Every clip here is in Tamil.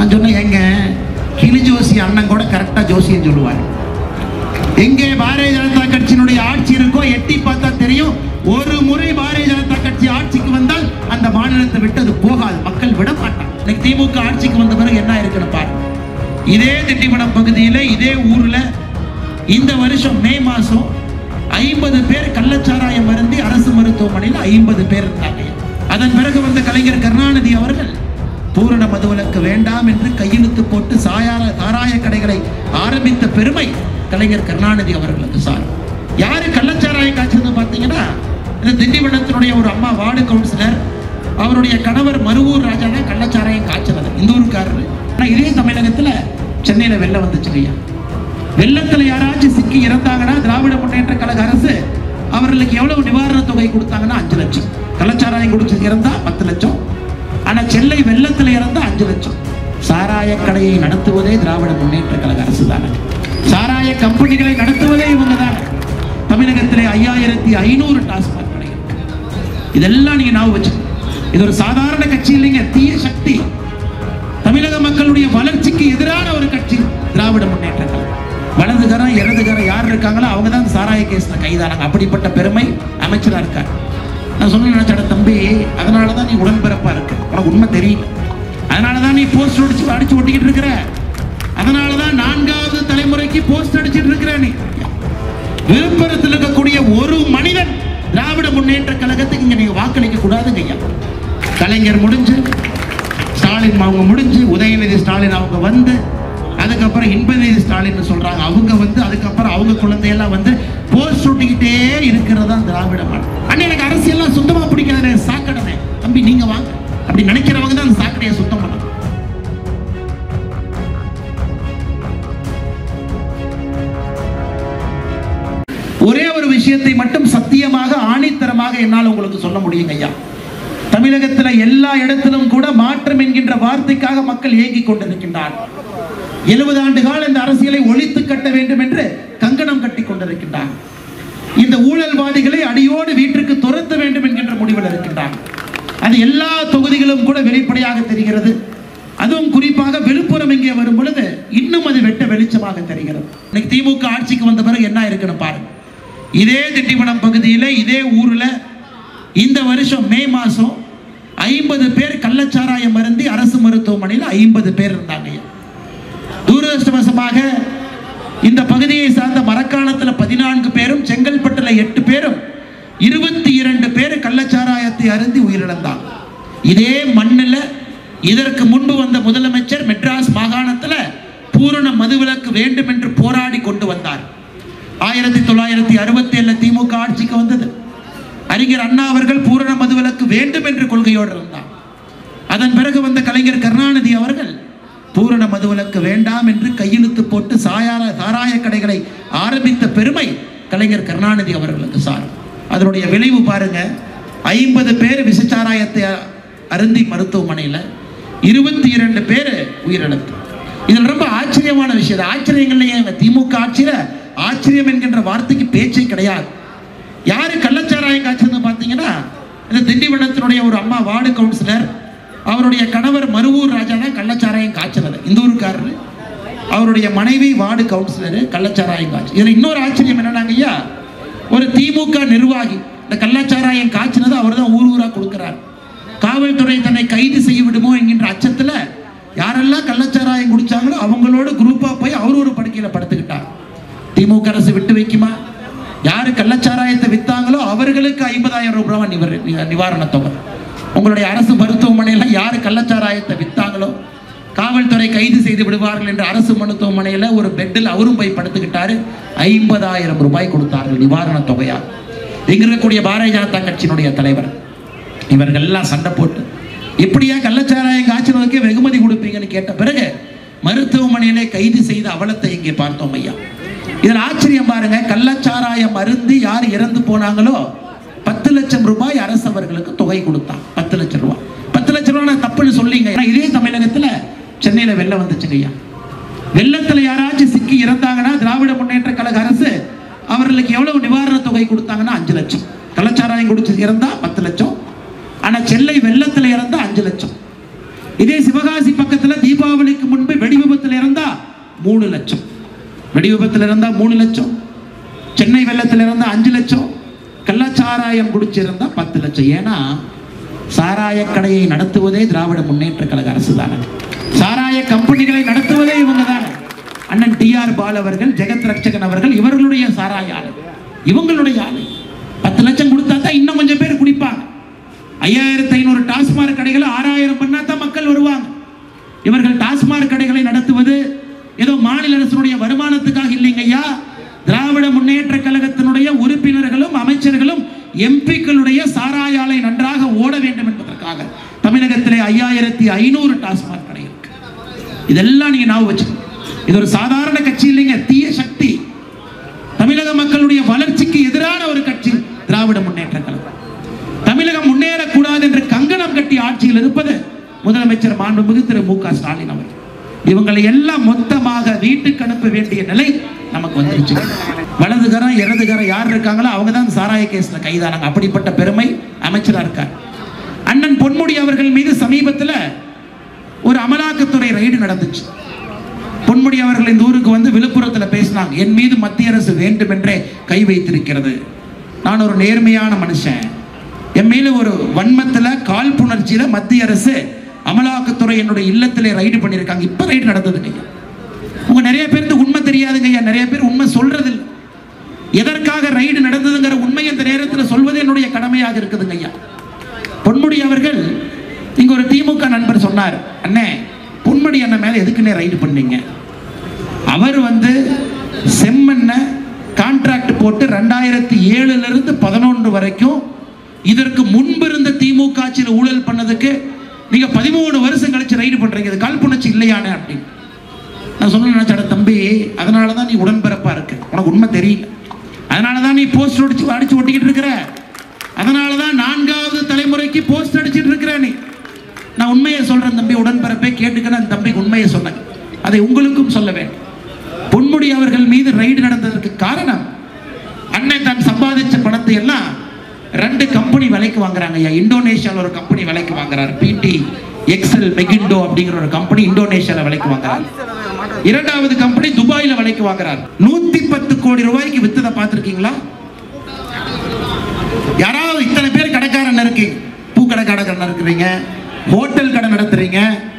நான் சொன்னேன் எங்க கிளி ஜோசி அண்ணன் கூட கரெக்டா ஜோசியம் சொல்லுவார் எங்கே பாரதிய ஜனதா கட்சியினுடைய ஆட்சி இருக்கோ எட்டி பார்த்தா தெரியும் ஒரு முறை பாரதிய ஜனதா கட்சி ஆட்சிக்கு வந்தால் அந்த மாநிலத்தை விட்டு அது போகாது மக்கள் விட மாட்டாங்க இன்னைக்கு திமுக ஆட்சிக்கு வந்த பிறகு என்ன இருக்குன்னு பாருங்க இதே திண்டிவனம் பகுதியில இதே ஊர்ல இந்த வருஷம் மே மாசம் ஐம்பது பேர் கள்ளச்சாராயம் மருந்தி அரசு மருத்துவமனையில் ஐம்பது பேர் இருந்தாங்க அதன் பிறகு வந்த கலைஞர் கருணாநிதி அவர்கள் பூரண மதுவிலக்கு வேண்டாம் என்று கையெழுத்து போட்டு சாயார சாராய கடைகளை ஆரம்பித்த பெருமை கலைஞர் கருணாநிதி அவர்களுக்கு சார் யாரு கள்ளச்சாராயம் காய்ச்சது பார்த்தீங்கன்னா இந்த திண்டிவனத்தினுடைய ஒரு அம்மா வார்டு கவுன்சிலர் அவருடைய கணவர் மருவூர் ராஜா தான் கள்ளச்சாராயம் காய்ச்சது இந்த ஊருக்காரரு ஆனா இதே தமிழகத்துல சென்னையில வெள்ளம் வந்துச்சு ஐயா வெள்ளத்துல யாராச்சும் சிக்கி இறந்தாங்கன்னா திராவிட முன்னேற்ற கழக அரசு அவர்களுக்கு எவ்வளவு நிவாரண தொகை கொடுத்தாங்கன்னா அஞ்சு லட்சம் கள்ளச்சாராயம் குடிச்சு இறந்தா பத்து லட்சம் ஆனா சென்னை வெள்ளத்துல இறந்தா அஞ்சு லட்சம் சாராய கடையை நடத்துவதே திராவிட முன்னேற்ற கழக அரசு தானே சாராய கம்பெனிகளை நடத்துவதே இவங்க தானே தமிழகத்திலே ஐயாயிரத்தி ஐநூறு டாஸ்மாக் கடைகள் இதெல்லாம் நீங்க ஞாபகம் வச்சுக்கணும் இது ஒரு சாதாரண கட்சி இல்லைங்க தீய சக்தி தமிழக மக்களுடைய வளர்ச்சிக்கு எதிரான ஒரு கட்சி திராவிட முன்னேற்ற கழகம் வலதுகரம் இடதுகரம் யார் இருக்காங்களோ அவங்க தான் சாராய கேஸ்ல கைதானாங்க அப்படிப்பட்ட பெருமை அமைச்சரா இருக்கார் நான் சொன்ன நினைச்சட தம்பி அதனால தான் நீ உடன்பிறப்பா இருக்க உனக்கு உண்மை தெரியல அதனால தான் நீ போஸ்ட் அடிச்சு அடிச்சு ஒட்டிக்கிட்டு இருக்கிற அதனால தான் நான்காவது தலைமுறைக்கு போஸ்ட் அடிச்சிட்டு இருக்கிற நீ விழுப்புரத்தில் இருக்கக்கூடிய ஒரு மனிதன் திராவிட முன்னேற்ற கழகத்துக்கு இங்க நீங்க வாக்களிக்க கூடாதுங்க ஐயா கலைஞர் முடிஞ்சு ஸ்டாலின் அவங்க முடிஞ்சு உதயநிதி ஸ்டாலின் அவங்க வந்து அதுக்கப்புறம் இன்பநிதி ஸ்டாலின் சொல்றாங்க அவங்க வந்து அதுக்கப்புறம் அவங்க குழந்தையெல்லாம் வந்து போஸ்ட் ஒட்டிக்கிட்டே இருக்கிறது தான் திராவிட மாடல் அண்ணன் எனக்கு அரசியல்லாம் சுத்தமா பிடிக்காது சாக்கடனே தம்பி நீங்க வாங்க அப்படி நினைக்கிறவங்க தான் அந்த சாக்கடையை சுத்தம் பண்ணணும் ஒரே ஒரு விஷயத்தை மட்டும் சத்தியமாக ஆணித்தரமாக என்னால் உங்களுக்கு சொல்ல முடியுங்க ஐயா தமிழகத்தில் எல்லா இடத்திலும் கூட மாற்றம் என்கின்ற வார்த்தைக்காக மக்கள் ஏங்கிக் கொண்டிருக்கின்றார் எழுபது ஆண்டு கால இந்த அரசியலை ஒழித்து கட்ட வேண்டும் என்று கங்கணம் கட்டி கொண்டிருக்கின்றார் இந்த ஊழல்வாதிகளை அடியோடு வீட்டிற்கு துரத்த வேண்டும் என்கின்ற முடிவில் இருக்கின்றார் அது எல்லா தொகுதிகளும் கூட வெளிப்படையாக தெரிகிறது அதுவும் குறிப்பாக விழுப்புரம் இங்கே வரும் பொழுது இன்னும் அது வெட்ட வெளிச்சமாக தெரிகிறது இன்னைக்கு திமுக ஆட்சிக்கு வந்த பிறகு என்ன இருக்குன்னு பாருங்க இதே திண்டிவனம் பகுதியில் இதே ஊர்ல இந்த வருஷம் மே மாசம் ஐம்பது பேர் கள்ளச்சாராயம் மருந்தி அரசு மருத்துவமனையில் ஐம்பது பேர் இருந்தாங்க துரதிருஷ்டவசமாக இந்த பகுதியை சார்ந்த மரக்காணத்தில் பதினான்கு பேரும் செங்கல்பட்டுல எட்டு பேரும் இருபத்தி இரண்டு பேர் கள்ளச்சாராயத்தை அருந்தி உயிரிழந்தாங்க இதே மண்ணில் இதற்கு முன்பு வந்த முதலமைச்சர் மெட்ராஸ் மாகாணத்தில் பூரண மதுவிலக்கு வேண்டும் என்று போராடி கொண்டு வந்தார் ஆயிரத்தி தொள்ளாயிரத்தி அறுபத்தி ஏழுல திமுக ஆட்சிக்கு வந்தது அறிஞர் அண்ணா அவர்கள் பூரண மதுவிலக்கு வேண்டும் என்று கொள்கையோடு இருந்தார் அதன் பிறகு வந்த கலைஞர் கருணாநிதி அவர்கள் பூரண மதுவிலக்கு வேண்டாம் என்று கையெழுத்து போட்டு சாயார சாராய கடைகளை ஆரம்பித்த பெருமை கலைஞர் கருணாநிதி அவர்களுக்கு சார் அதனுடைய விளைவு பாருங்க ஐம்பது பேர் விசச்சாராயத்தை அருந்தி மருத்துவமனையில் இருபத்தி இரண்டு பேர் உயிரிழப்பு இதில் ரொம்ப ஆச்சரியமான விஷயம் இது ஆச்சரியங்கள்லையே எங்க திமுக ஆட்சியில் ஆச்சரியம் என்கின்ற வார்த்தைக்கு பேச்சே கிடையாது யாரு கள்ளச்சாராயம் காய்ச்சது பார்த்தீங்கன்னா இந்த திண்டிவனத்தினுடைய ஒரு அம்மா வார்டு கவுன்சிலர் அவருடைய கணவர் மருவூர் ராஜா தான் கள்ளச்சாராயம் காய்ச்சது இந்த ஊருக்காரரு அவருடைய மனைவி வார்டு கவுன்சிலர் கள்ளச்சாராயம் காய்ச்சி இதில் இன்னொரு ஆச்சரியம் என்னன்னாங்க ஐயா ஒரு திமுக நிர்வாகி இந்த கள்ளச்சாராயம் காய்ச்சினது அவர் தான் ஊர் ஊரா கொடுக்கிறார் காவல்துறை தன்னை கைது செய்ய விடுமோ என்கின்ற அச்சத்தில் யாரெல்லாம் கள்ளச்சாராயம் குடிச்சாங்களோ அவங்களோட குரூப்பா போய் அவர் ஒரு படுக்கையில படுத்துக்கிட்டார் திமுக அரசு விட்டு வைக்குமா யாரு கள்ளச்சாராயத்தை வித்தாங்களோ அவர்களுக்கு ஐம்பதாயிரம் ரூபாய் நிவர் நிவாரண தொகை உங்களுடைய அரசு மருத்துவமனையில யாரு கள்ளச்சாராயத்தை வித்தாங்களோ காவல்துறை கைது செய்து விடுவார்கள் என்று அரசு மருத்துவமனையில ஒரு பெட்டில் அவரும் போய் படுத்துக்கிட்டாரு ஐம்பதாயிரம் ரூபாய் கொடுத்தார்கள் நிவாரண தொகையா இங்க இருக்கக்கூடிய பாரதிய ஜனதா கட்சியினுடைய தலைவர் இவர்கள் எல்லாம் சண்டை போட்டு இப்படியா கள்ளச்சாராயம் காய்ச்சலுக்கே வெகுமதி கொடுப்பீங்கன்னு கேட்ட பிறகு மருத்துவமனையிலே கைது செய்த அவலத்தை இங்கே பார்த்தோம் ஐயா இதில் ஆச்சரியம் பாருங்க கள்ளச்சாராயம் அருந்தி யார் இறந்து போனாங்களோ பத்து லட்சம் ரூபாய் அரசு அவர்களுக்கு தொகை கொடுத்தான் பத்து லட்சம் ரூபாய் பத்து லட்சம் ரூபாய் நான் தப்புன்னு சொல்லிங்க ஆனா இதே தமிழகத்துல சென்னையில வெள்ளம் வந்துச்சுங்க ஐயா வெள்ளத்துல யாராச்சும் சிக்கி இறந்தாங்கன்னா திராவிட முன்னேற்ற கழக அரசு அவர்களுக்கு எவ்வளவு நிவாரண தொகை கொடுத்தாங்கன்னா அஞ்சு லட்சம் கள்ளச்சாராயம் குடிச்சு இறந்தா பத்து லட்சம் ஆனா சென்னை வெள்ளத்துல இறந்தா அஞ்சு லட்சம் இதே சிவகாசி பக்கத்துல தீபாவளிக்கு மூணு லட்சம் வெடி விபத்தில் இருந்தா மூணு லட்சம் சென்னை வெள்ளத்தில் இருந்தா அஞ்சு லட்சம் கள்ளச்சாராயம் குடிச்சிருந்தா பத்து லட்சம் ஏன்னா சாராய கடையை நடத்துவதே திராவிட முன்னேற்ற கழக அரசு தானே சாராய கம்பெனிகளை நடத்துவதே இவங்க தானே அண்ணன் டி ஆர் பால் அவர்கள் ஜெகத் ரட்சகன் அவர்கள் இவர்களுடைய சாராய ஆலை இவங்களுடைய ஆலை பத்து லட்சம் கொடுத்தா தான் இன்னும் கொஞ்சம் பேர் குடிப்பாங்க ஐயாயிரத்தி ஐநூறு டாஸ்மாக் கடைகள் ஆறாயிரம் பண்ணா தான் மக்கள் வருவாங்க இவர்கள் டாஸ்மாக் கடைகளை நடத்துவது ஏதோ மாநில அரசினுடைய வருமானத்துக்காக இல்லைங்க ஐயா திராவிட முன்னேற்ற கழகத்தினுடைய உறுப்பினர்களும் அமைச்சர்களும் எம்பிக்களுடைய சாராய ஆலை நன்றாக ஓட வேண்டும் என்பதற்காக தமிழகத்திலே ஐயாயிரத்தி ஐநூறு டாஸ்மாக் கடை இருக்கு இதெல்லாம் நீங்க ஞாபகம் வச்சுக்கணும் இது ஒரு சாதாரண கட்சி இல்லைங்க தீய சக்தி தமிழக மக்களுடைய வளர்ச்சிக்கு எதிரான ஒரு கட்சி திராவிட முன்னேற்ற கழகம் தமிழகம் முன்னேறக்கூடாது என்று கங்கணம் கட்டி ஆட்சியில் இருப்பது முதலமைச்சர் மாண்புமிகு திரு மு க ஸ்டாலின் அவர்கள் இவங்களை எல்லாம் மொத்தமாக வீட்டுக்கு அனுப்ப வேண்டிய நிலை நமக்கு வந்துருச்சு வலதுகரம் இடதுகரம் யார் இருக்காங்களோ அவங்க தான் சாராய கேஸ்ல கைதானாங்க அப்படிப்பட்ட பெருமை அமைச்சரா இருக்கார் அண்ணன் பொன்முடி அவர்கள் மீது சமீபத்தில் ஒரு அமலாக்கத்துறை ரைடு நடந்துச்சு பொன்முடி அவர்கள் இந்த ஊருக்கு வந்து விழுப்புரத்தில் பேசினாங்க என் மீது மத்திய அரசு வேண்டுமென்றே கை வைத்திருக்கிறது நான் ஒரு நேர்மையான மனுஷன் என் மேல ஒரு வன்மத்தில் காழ்ப்புணர்ச்சியில மத்திய அரசு அமலாக்கத்துறை என்னுடைய இல்லத்திலே ரைடு பண்ணியிருக்காங்க இப்போ ரைடு நடந்ததுங்க ஐயா உங்க நிறைய பேருக்கு உண்மை தெரியாதுங்க ஐயா நிறைய பேர் உண்மை சொல்றது இல்ல எதற்காக ரைடு நடந்ததுங்கிற உண்மை இந்த நேரத்தில் சொல்வது என்னுடைய கடமையாக இருக்குதுங்க ஐயா பொன்முடி அவர்கள் இங்க ஒரு திமுக நண்பர் சொன்னார் அண்ணே பொன்முடி அண்ணன் மேல எதுக்குன்னே ரைடு பண்ணீங்க அவர் வந்து செம்மண்ணை கான்ட்ராக்ட் போட்டு ரெண்டாயிரத்தி ஏழுல இருந்து பதினொன்று வரைக்கும் இதற்கு முன்பு இருந்த திமுக ஆட்சியில் ஊழல் பண்ணதுக்கு நீங்க பதிமூணு வருஷம் கழிச்சு ரைடு பண்றீங்க இது காழ்ப்புணர்ச்சி இல்லையானே அப்படின்னு நான் சொல்ல நினைச்சட தம்பி அதனால தான் நீ உடன்பிறப்பா இருக்கு உனக்கு உண்மை தெரியல அதனால தான் நீ போஸ்ட் அடிச்சு அடிச்சு ஒட்டிக்கிட்டு இருக்கிற அதனால தான் நான்காவது தலைமுறைக்கு போஸ்ட் அடிச்சிட்டு இருக்கிற நீ நான் உண்மையை சொல்றேன் தம்பி உடன்பிறப்பே கேட்டுக்க நான் தம்பிக்கு உண்மையை சொன்னேன் அதை உங்களுக்கும் சொல்ல வேண்டும் பொன்முடி அவர்கள் மீது ரைடு நடந்ததற்கு காரணம் அண்ணன் தான் சம்பாதிச்ச பணத்தை எல்லாம் ரெண்டு கம்பெனி விலைக்கு வாங்குறாங்க ஐயா இந்தோனேஷியாவில் ஒரு கம்பெனி விலைக்கு வாங்குறாரு பிடி எக்ஸல் மெகிண்டோ அப்படிங்கிற ஒரு கம்பெனி இந்தோனேஷியாவில் விலைக்கு வாங்குறாரு இரண்டாவது கம்பெனி துபாயில விலைக்கு வாங்குறாரு நூத்தி பத்து கோடி ரூபாய்க்கு வித்ததை பார்த்திருக்கீங்களா யாராவது இத்தனை பேர் கடைக்காரன் இருக்கீங்க பூக்கடை கடைக்காரன் இருக்கிறீங்க ஹோட்டல் கடை நடத்துறீங்க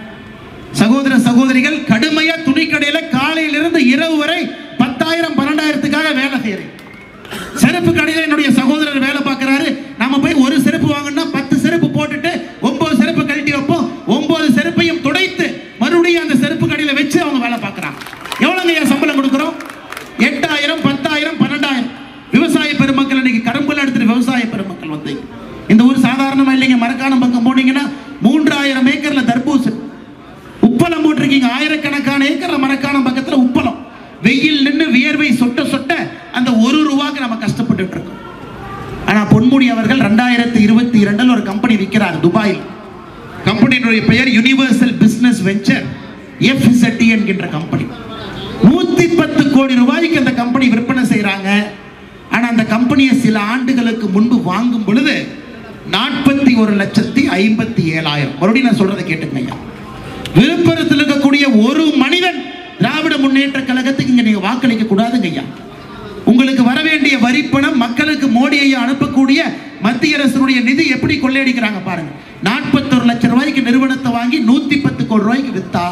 சகோதர சகோதரிகள் கடுமையா துணிக்கடையில காலையிலிருந்து இரவு வரை பத்தாயிரம் பன்னெண்டாயிரத்துக்காக வேலை செய்யறீங்க செருப்பு கடையில என்னுடைய சகோதரர் வேலை பார்க்கறாரு நாம போய் ஒரு செருப்பு வாங்கினா பத்து செருப்பு போட்டுட்டு ஒன்பது செருப்பு கழட்டி வைப்போம் ஒன்பது செருப்பையும் துடைத்து மறுபடியும் அந்த செருப்பு கடையில வச்சு அவங்க வேலை பார்க்கறாங்க எவ்வளவுங்க ஐயா சம்பளம் கொடுக்குறோம் எட்டாயிரம் பத்தாயிரம் பன்னெண்டாயிரம் விவசாய பெருமக்கள் இன்னைக்கு கரும்புல எடுத்துட்டு விவசாய பெருமக்கள் வந்து இந்த ஊர் சாதாரணமா இல்லைங்க மரக்காணம் பக்கம் போனீங்கன்னா மூன்றாயிரம் ஏக்கர்ல தர்பூசணி உப்பளம் போட்டிருக்கீங்க ஆயிரக்கணக்கான ஏக்கர்ல மரக்காணம் பக்கத்துல உப்பளம் வெயில் நின்று வியர்வை சொட்ட சொட்ட அந்த ஒரு ரூபாய்க்கு நம்ம கஷ்டப்பட்டுட்டு இருக்கோம் ஆனா பொன்முடி அவர்கள் ரெண்டாயிரத்தி இருபத்தி இரண்டில் ஒரு கம்பெனி விற்கிறார் துபாயில் கம்பெனியினுடைய பெயர் யுனிவர்சல் பிசினஸ் வெஞ்சர் எஃப்இசட்டி என்கின்ற கம்பெனி நூத்தி பத்து கோடி ரூபாய்க்கு அந்த கம்பெனி விற்பனை செய்றாங்க ஆனா அந்த கம்பெனியை சில ஆண்டுகளுக்கு முன்பு வாங்கும் பொழுது நாற்பத்தி ஒரு லட்சத்தி ஐம்பத்தி ஏழாயிரம் மறுபடியும் நான் சொல்றதை கேட்டுக்கங்க ஐயா. விழுப்புரத்தில் இருக்கக்கூடிய ஒரு மனிதன் திராவிட முன்னேற்ற கழகத்துக்கு இங்க நீங்க வாக்களிக்க கூடாதுங்க ஐயா உங்களுக்கு வர வேண்டிய வரிப்பணம் மக்களுக்கு மோடி ஐயா அனுப்பக்கூடிய மத்திய அரசினுடைய நிதி எப்படி கொள்ளையடிக்கிறாங்க பாருங்க நாற்பத்தொரு லட்சம் ரூபாய்க்கு நிறுவனத்தை வாங்கி நூத்தி பத்து கோடி ரூபாய்க்கு வித்தா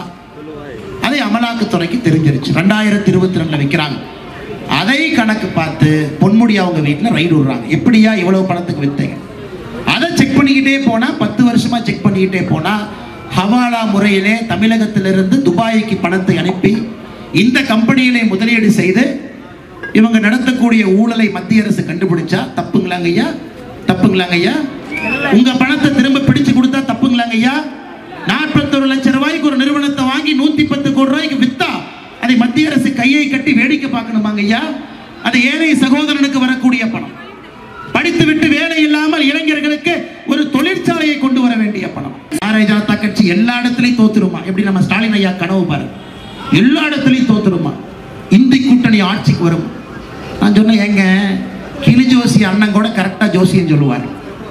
அதை அமலாக்கத்துறைக்கு தெரிஞ்சிருச்சு ரெண்டாயிரத்தி இருபத்தி ரெண்டுல விற்கிறாங்க அதை கணக்கு பார்த்து பொன்முடி அவங்க வீட்டில் ரைடு விடுறாங்க எப்படியா இவ்வளவு பணத்துக்கு வித்தீங்க அதை செக் பண்ணிக்கிட்டே போனா பத்து வருஷமா செக் பண்ணிக்கிட்டே போனா ஹவாலா முறையிலே தமிழகத்திலிருந்து துபாய்க்கு பணத்தை அனுப்பி இந்த கம்பெனியிலே முதலீடு செய்து இவங்க நடத்தக்கூடிய ஊழலை மத்திய அரசு கண்டுபிடிச்சா தப்புங்களாங்க ஐயா தப்புங்களாங்க ஐயா உங்க பணத்தை திரும்ப பிடிச்சு கொடுத்தா தப்புங்களாங்க ஐயா நாற்பத்தொரு லட்சம் ரூபாய்க்கு ஒரு நிறுவனத்தை வாங்கி நூத்தி பத்து கோடி ரூபாய்க்கு வித்தா அதை மத்திய அரசு கையை கட்டி வேடிக்கை பார்க்கணுமாங்க ஐயா அது ஏழை சகோதரனுக்கு வரக்கூடிய பணம் படித்துவிட்டு வேலை இல்லாமல் இளைஞர்களுக்கு ஒரு தொழிற்சாலையை கொண்டு வர வேண்டிய பணம் பாரதிய ஜனதா கட்சி எல்லா இடத்துலையும் தோத்துருமா எப்படி நம்ம ஸ்டாலின் ஐயா கனவு பாரு எல்லா இடத்துலையும் தோத்துருமா இந்தி கூட்டணி ஆட்சிக்கு வரும் நான் சொன்னேன் எங்க கிளி ஜோசி அண்ணன் கூட கரெக்டா ஜோசியம் சொல்லுவார்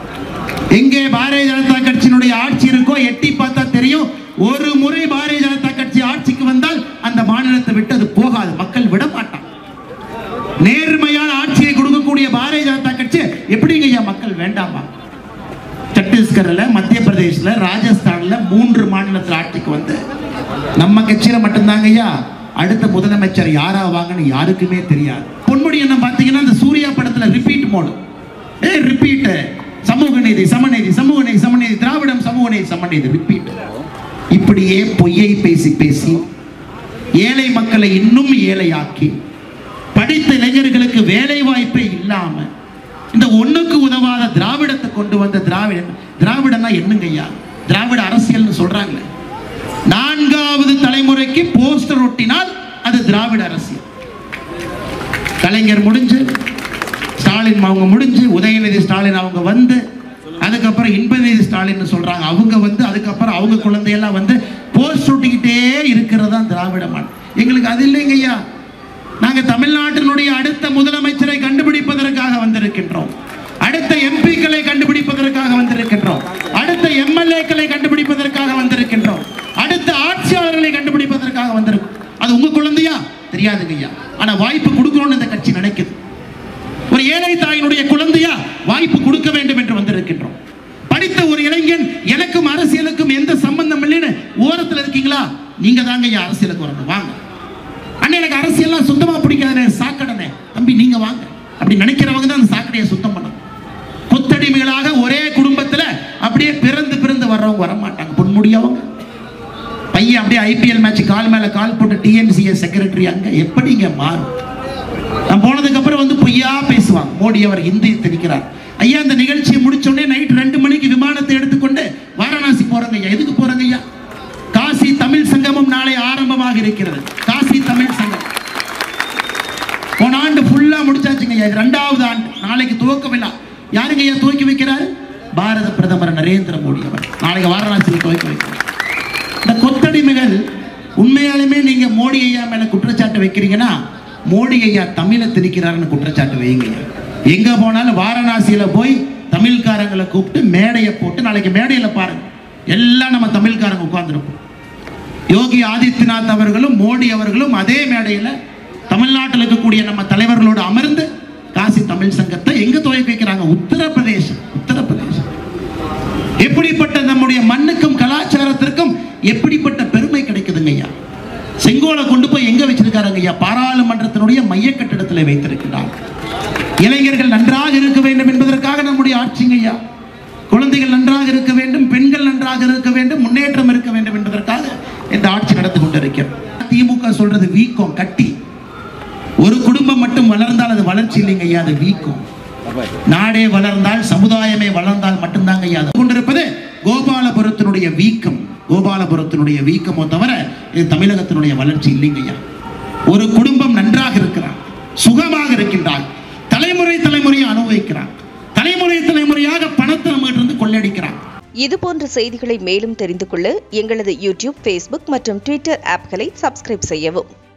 எங்கே பாரதிய ஜனதா கட்சியினுடைய ஆட்சி இருக்கோ எட்டி பார்த்தா தெரியும் ஒரு முறை பாரதிய ஜனதா கட்சி ஆட்சிக்கு வந்தால் அந்த மாநிலத்தை விட்டு அது கட்சியில மட்டும்தாங்க ஐயா அடுத்த முதலமைச்சர் யாராவாங்கன்னு யாருக்குமே தெரியாது பொன்முடி என்ன பார்த்தீங்கன்னா இந்த சூர்யா படத்துல ரிப்பீட் மோடு ஏ ரிப்பீட் சமூக நீதி சமநீதி சமூக நீதி சமநீதி திராவிடம் சமூக நீதி சமநீதி ரிப்பீட் இப்படியே பொய்யை பேசி பேசி ஏழை மக்களை இன்னும் ஏழையாக்கி படித்த இளைஞர்களுக்கு வேலை வாய்ப்பே இல்லாம இந்த ஒண்ணுக்கு உதவாத திராவிடத்தை கொண்டு வந்த திராவிடன் திராவிடம்னா என்னங்க ஐயா திராவிட அரசியல்னு சொல்றாங்களே நான்காவது தலைமுறைக்கு போஸ்டர் ஒட்டினால் அது திராவிட அரசியல் கலைஞர் முடிஞ்சு ஸ்டாலின் அவங்க முடிஞ்சு உதயநிதி ஸ்டாலின் அவங்க வந்து அதுக்கப்புறம் இன்பநிதி ஸ்டாலின் சொல்றாங்க அவங்க வந்து அதுக்கப்புறம் அவங்க குழந்தையெல்லாம் வந்து போஸ்ட் ஒட்டிக்கிட்டே இருக்கிறது தான் திராவிட மாடல் எங்களுக்கு அது இல்லைங்க ஐயா நாங்க தமிழ்நாட்டினுடைய அடுத்த முதலமைச்சரை கண்டுபிடிப்பதற்காக வந்திருக்கின்றோம் அடுத்த எம்பிக்களை கண்டுபிடிப்பதற்காக வந்திருக்கின்றோம் அடுத்த எம்எல்ஏக்களை கண்டுபிடிப்பதற்காக வந்திருக்கின்றோம் அடுத்த ஆட்சியாளர்களை கண்டுபிடிப்பதற்காக வந்திருக்கும் அது உங்க குழந்தையா தெரியாதுங்க ஐயா ஆனா வாய்ப்பு கொடுக்கணும்னு இந்த கட்சி நினைக்குது ஒரு ஏழை தாயினுடைய குழந்தையா வாய்ப்பு கொடுக்க வேண்டும் என்று வந்திருக்கின்றோம் படித்த ஒரு இளைஞன் எனக்கும் அரசியலுக்கும் எந்த சம்பந்தம் இல்லைன்னு ஓரத்தில் இருக்கீங்களா நீங்க தாங்க ஐயா அரசியலுக்கு வரணும் வாங்க அண்ணே எனக்கு அரசியல்லாம் சுத்தமா பிடிக்காதுனே சாக்கடனே தம்பி நீங்க வாங்க அப்படி நினைக்கிறவங்க தான் அந்த சாக்கடையை சுத்தம் பண்ணணும் கொத்தடிமைகளாக ஒரே குடும்பத்துல அப்படியே பிறந்து பிறந்து வர்றவங்க வர மாட்டாங்க பொன்முடியவங்க பையன் அப்படியே ஐபிஎல் மேட்ச் கால் மேல கால் போட்டு டிஎன்சிஎஸ் செக்ரட்டரி அங்க எப்படிங்க மாறும் நான் போனதுக்கு அப்புறம் வந்து பொய்யா பேசுவாங்க மோடி அவர் ஹிந்தி திணிக்கிறார் ஐயா இந்த நிகழ்ச்சியை முடிச்ச உடனே நைட் ரெண்டு மணிக்கு விமானத்தை எடுத்துக்கொண்டு வாரணாசி போறங்க ஐயா எதுக்கு போறங்க ஐயா காசி தமிழ் சங்கமம் நாளை ஆரம்பமாக இருக்கிறது காசி தமிழ் சங்கம் போன ஆண்டு ஃபுல்லா முடிச்சாச்சுங்க ஐயா இது ரெண்டாவது ஆண்டு நாளைக்கு துவக்க விழா யாருங்க ஐயா துவக்கி வைக்கிறாரு பாரத பிரதமர் நரேந்திர மோடி அவர் நாளைக்கு வாரணாசியில் துவக்கி வைக்கிறார் இந்த கொத்தடிமைகள் உண்மையாலுமே நீங்க மோடி ஐயா மேல குற்றச்சாட்டு வைக்கிறீங்கன்னா மோடி ஐயா தமிழை திணிக்கிறாருன்னு குற்றச்சாட்டு வைங்க ஐயா எங்க போனாலும் வாரணாசியில போய் தமிழ்காரங்களை கூப்பிட்டு மேடையை போட்டு நாளைக்கு மேடையில பாருங்க எல்லாம் நம்ம தமிழ்காரங்க உட்கார்ந்துருப்போம் யோகி ஆதித்யநாத் அவர்களும் மோடி அவர்களும் அதே மேடையில தமிழ்நாட்டில் இருக்கக்கூடிய நம்ம தலைவர்களோடு அமர்ந்து காசி தமிழ் சங்கத்தை எங்க துவக்கி வைக்கிறாங்க உத்தரப்பிரதேசம் உத்தரப்பிரதேசம் எப்படிப்பட்ட நம்முடைய மண்ணுக்கும் கலாச்சாரத்திற்கும் எப்படிப்பட்ட பெருமை கிடைக்குதுங்க ஐயா செங்கோலை கொண்டு போய் எங்க வச்சிருக்காருங்க ஐயா பாராளுமன்றத்தினுடைய மைய கட்டிடத்தில் வைத்திருக்கிறார் இளைஞர்கள் நன்றாக இருக்க வேண்டும் என்பதற்காக நம்முடைய ஆட்சிங்க ஐயா குழந்தைகள் நன்றாக இருக்க வேண்டும் பெண்கள் நன்றாக இருக்க வேண்டும் முன்னேற்றம் இருக்க வேண்டும் என்பதற்காக இந்த ஆட்சி நடந்து கொண்டிருக்கிறது திமுக சொல்றது வீக்கம் கட்டி ஒரு குடும்பம் மட்டும் வளர்ந்தால் அது வளர்ச்சி இல்லைங்க ஐயா அது வீக்கம் நாடே வளர்ந்தால் சமுதாயமே வளர்ந்தால் மட்டும்தாங்க ஐயா அது கொண்டிருப்பது கோபாலபுரத்தினுடைய வீக்கம் கோபாலபுரத்தினுடைய வீக்கமோ தவிர இது தமிழகத்தினுடைய வளர்ச்சி இல்லைங்க ஐயா ஒரு குடும்பம் நன்றாக இருக்கிறார் சுகமாக இருக்கின்றார் தலைமுறை தலைமுறையை அனுபவிக்கிறார் தலைமுறை தலைமுறையாக பணத்தை நம்மகிட்ட இருந்து கொள்ளையடிக்கிறார் இது போன்ற செய்திகளை மேலும் தெரிந்து கொள்ள எங்களது யூடியூப் ஃபேஸ்புக் மற்றும் ட்விட்டர் ஆப்களை சப்ஸ்கிரைப் செய்யவும்